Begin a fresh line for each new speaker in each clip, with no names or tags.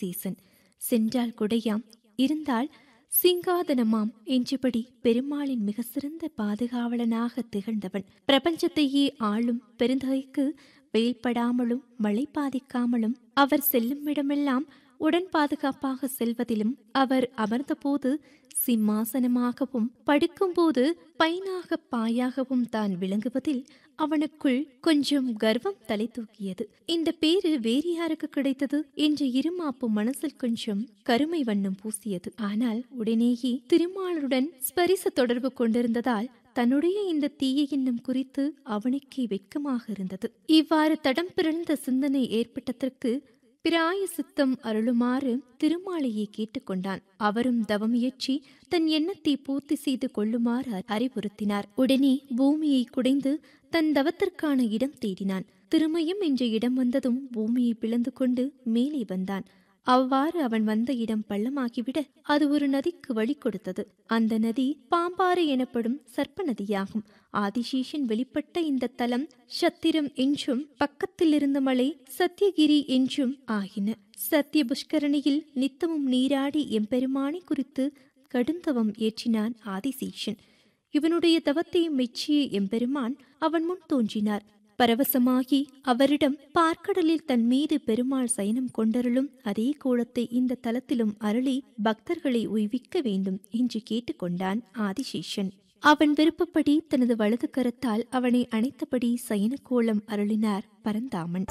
ஆதிசேசன் சென்றால் குடையாம் இருந்தால் சிங்காதனமாம் என்றபடி பெருமாளின் மிக சிறந்த பாதுகாவலனாக திகழ்ந்தவன் பிரபஞ்சத்தையே ஆளும் பெருந்தகைக்கு வெயில் படாமலும் மழை பாதிக்காமலும் அவர் செல்லும் இடமெல்லாம் உடன் பாதுகாப்பாக செல்வதிலும் அவர் அமர்ந்தபோது சிம்மாசனமாகவும் படுக்கும்போது பைனாக பாயாகவும் தான் விளங்குவதில் அவனுக்குள் கொஞ்சம் கர்வம் தலை தூக்கியது இந்த பேரு வேறு யாருக்கு கிடைத்தது என்ற இருமாப்பு மனசில் கொஞ்சம் கருமை வண்ணம் பூசியது ஆனால் உடனேயே திருமாலுடன் ஸ்பரிச தொடர்பு கொண்டிருந்ததால் தன்னுடைய இந்த தீய எண்ணம் குறித்து அவனுக்கே வெட்கமாக இருந்தது இவ்வாறு தடம் பிறந்த சிந்தனை ஏற்பட்டதற்கு பிராய சித்தம் அருளுமாறு திருமாலையை கேட்டுக்கொண்டான் அவரும் தவம் இயற்றி தன் எண்ணத்தை பூர்த்தி செய்து கொள்ளுமாறு அறிவுறுத்தினார் உடனே பூமியை குடைந்து தன் தவத்திற்கான இடம் தேடினான் திருமயம் என்ற இடம் வந்ததும் பூமியை பிளந்து கொண்டு மேலே வந்தான் அவ்வாறு அவன் வந்த இடம் பள்ளமாகிவிட அது ஒரு நதிக்கு வழி கொடுத்தது அந்த நதி பாம்பாறு எனப்படும் சர்ப்ப நதியாகும் ஆதிசேஷன் வெளிப்பட்ட இந்த தலம் சத்திரம் என்றும் பக்கத்தில் இருந்த மலை சத்தியகிரி என்றும் ஆகின சத்திய புஷ்கரணியில் நித்தமும் நீராடி எம்பெருமானை குறித்து கடுந்தவம் ஏற்றினான் ஆதிசேஷன் இவனுடைய தவத்தை மெச்சிய எம்பெருமான் அவன் முன் தோன்றினார் பரவசமாகி அவரிடம் பார்க்கடலில் தன் மீது பெருமாள் சயனம் கொண்டருளும் அதே கோலத்தை இந்த தலத்திலும் அருளி பக்தர்களை உய்விக்க வேண்டும் என்று கேட்டுக்கொண்டான் ஆதிசேஷன் அவன் விருப்பப்படி தனது வலது கரத்தால் அவனை அணைத்தபடி சயன கோலம் அருளினார் பரந்தாமன்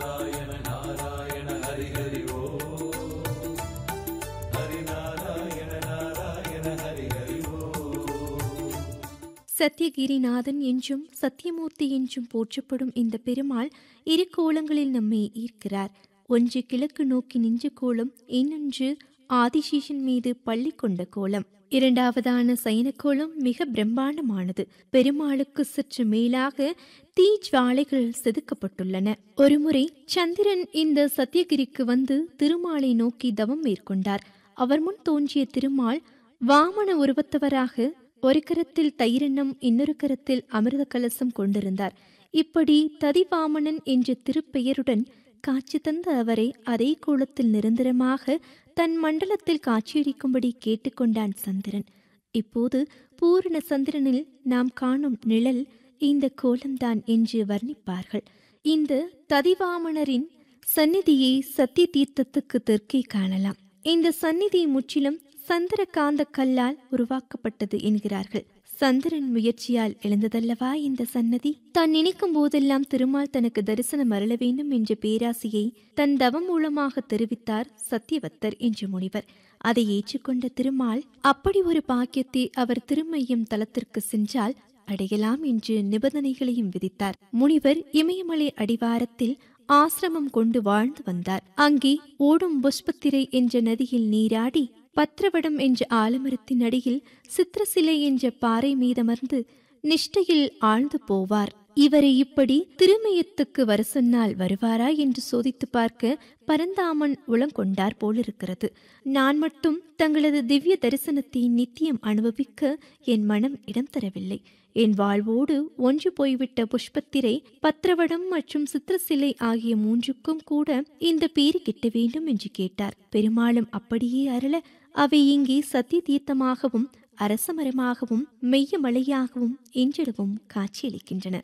சத்தியகிரிநாதன் என்றும் சத்தியமூர்த்தி என்றும் போற்றப்படும் இந்த பெருமாள் இரு கோலங்களில் நம்மை ஈர்க்கிறார் ஒன்று கிழக்கு நோக்கி நின்ற கோலம் இன்னொன்று ஆதிசேஷன் மீது பள்ளி கொண்ட கோலம் இரண்டாவதான சயன கோலம் மிக பிரம்மாண்டமானது பெருமாளுக்கு சற்று மேலாக தீ ஜுவாலைகள் செதுக்கப்பட்டுள்ளன ஒருமுறை சந்திரன் இந்த சத்தியகிரிக்கு வந்து திருமாலை நோக்கி தவம் மேற்கொண்டார் அவர் முன் தோன்றிய திருமால் வாமன உருவத்தவராக ஒரு கரத்தில் தயிரெண்ணம் இன்னொரு கரத்தில் அமிர்த கலசம் கொண்டிருந்தார் இப்படி ததிவாமனன் என்ற திருப்பெயருடன் காட்சி தந்த அவரை அதே கோலத்தில் நிரந்தரமாக தன் மண்டலத்தில் காட்சியளிக்கும்படி கேட்டுக்கொண்டான் சந்திரன் இப்போது பூரண சந்திரனில் நாம் காணும் நிழல் இந்த கோலம்தான் என்று வர்ணிப்பார்கள் இந்த ததிவாமனரின் சந்நிதியை சத்திய தீர்த்தத்துக்கு தெற்கே காணலாம் இந்த சந்நிதி முற்றிலும் சந்திரகாந்த கல்லால் உருவாக்கப்பட்டது என்கிறார்கள் சந்திரன் முயற்சியால் எழுந்ததல்லவா இந்த சன்னதி தான் நினைக்கும் போதெல்லாம் திருமால் தனக்கு தரிசனம் அருள வேண்டும் என்ற பேராசையை தன் தவம் மூலமாக தெரிவித்தார் சத்தியவத்தர் என்ற முனிவர் அதை ஏற்றுக்கொண்ட திருமால் அப்படி ஒரு பாக்கியத்தை அவர் திருமையம் தலத்திற்கு சென்றால் அடையலாம் என்று நிபந்தனைகளையும் விதித்தார் முனிவர் இமயமலை அடிவாரத்தில் ஆசிரமம் கொண்டு வாழ்ந்து வந்தார் அங்கே ஓடும் புஷ்பத்திரை என்ற நதியில் நீராடி பத்ரவடம் என்ற ஆலமரத்தின் அடியில் சித்திரசிலை என்ற பாறை மீதமர்ந்து நிஷ்டையில் ஆழ்ந்து போவார் இவரை இப்படி திருமயத்துக்கு வர சொன்னால் வருவாரா என்று சோதித்து பார்க்க பரந்தாமன் உளங்கொண்டார் போலிருக்கிறது நான் மட்டும் தங்களது திவ்ய தரிசனத்தை நித்தியம் அனுபவிக்க என் மனம் இடம் தரவில்லை என் வாழ்வோடு ஒன்று போய்விட்ட புஷ்பத்திரை பத்திரவடம் மற்றும் சித்திரசிலை ஆகிய மூன்றுக்கும் கூட இந்த பேரு கிட்ட வேண்டும் என்று கேட்டார் பெருமாளும் அப்படியே அருள அவை இங்கே சத்திய தீர்த்தமாகவும் அரசமரமாகவும் மெய்ய மலையாகவும் இன்றிடவும் காட்சியளிக்கின்றன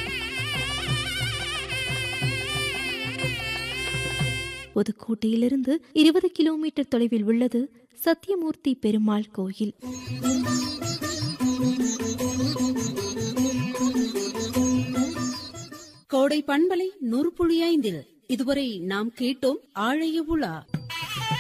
புதுக்கோட்டையிலிருந்து இருபது கிலோமீட்டர் தொலைவில் உள்ளது சத்தியமூர்த்தி பெருமாள் கோயில்
கோடை பண்பலை நூறு புள்ளி ஐந்தில் இதுவரை நாம் கேட்டோம் ஆழைய உலா